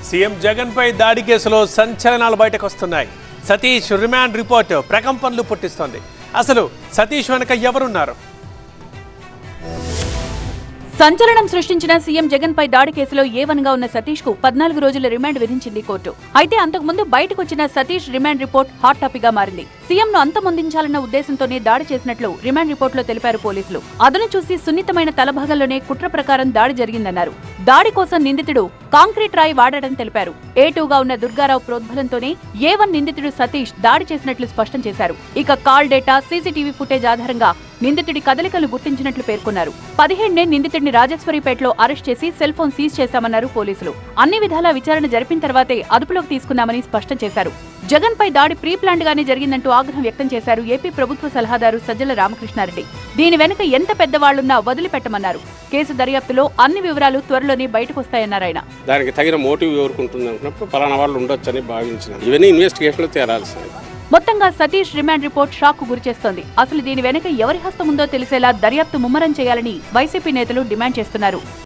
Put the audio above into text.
CM Jagan పై దాడి కేసులో సంచలనాలు బయటకు వస్తున్నాయి సతీష్ రిమాండ్ రిపోర్ట్ ప్రకంపనలు పుట్టిస్తోంది అసలు సతీష్ వెనక ఎవరున్నారు సంచలనం సృష్టించిన సీఎం జగన్ పై దాడి కేసులో ఏవన్ గా ఉన్న సతీష్ కు పద్నాలుగు రోజుల రిమాండ్ విధించింది కోర్టు అయితే అంతకుముందు బయటకు వచ్చిన Satish remand report hot topic గా మారింది సీఎం ను అంతమొందించాలన్న ఉద్దేశంతోనే దాడి చేసినట్లు రిమాండ్ రిపోర్ట్ లో తెలిపారు పోలీసులు అదను చూసి సున్నితమైన తలభాగంలోనే కుట్ర ప్రకారం దాడి జరిగిందన్నారు దాడి కోసం నిందితుడు కాంక్రీట్ రాయి వాడాడని తెలిపారు ఏ గా ఉన్న దుర్గారావు ప్రోద్బలంతోనే ఏ వన్ నిందితుడు సతీష్ దాడి చేసినట్లు స్పష్టం చేశారు ఇక కాల్ డేటా సీసీటీవీ ఫుటేజ్ ఆధారంగా నిందితుడి కదలికలు గుర్తించినట్లు పేర్కొన్నారు పదిహేడునే నిందితుడిని రాజేశ్వరిపేటలో అరెస్ట్ చేసి సెల్ ఫోన్ సీజ్ చేశామన్నారు పోలీసులు అన్ని విధాలా విచారణ జరిపిన తర్వాతే అదుపులోకి తీసుకున్నామని స్పష్టం చేశారు జగన్ పై దాడి ప్రీ ప్లాన్డ్ గానే జరిగిందంటూ ఆగ్రహం వ్యక్తం చేశారు ఏపీ ప్రభుత్వ సలహాదారు సజ్జల రామకృష్ణారెడ్డి దీని వెనుక ఎంత పెద్దవాళ్లున్నా వదిలిపెట్టమన్నారు కేసు దర్యాప్తులో అన్ని వివరాలు త్వరలోనే బయటకొస్తాయన్నారు ఆయన దానికి తగిన మోటివ్ ఎవరుకుంటుంది అనుకున్నప్పుడు పలానా వాళ్ళు ఉండొచ్చని భావించిన ఇవన్నీ ఇన్వెస్టిగేషన్లో తేరాల్సింది మొత్తంగా సతీష్ రిమాండ్ రిపోర్ట్ షాక్ కు గురిచేస్తోంది అసలు దీని వెనుక ఎవరి హస్తం ఉందో తెలిసేలా దర్యాప్తు ముమ్మరం చేయాలని వైసీపీ నేతలు డిమాండ్ చేస్తున్నారు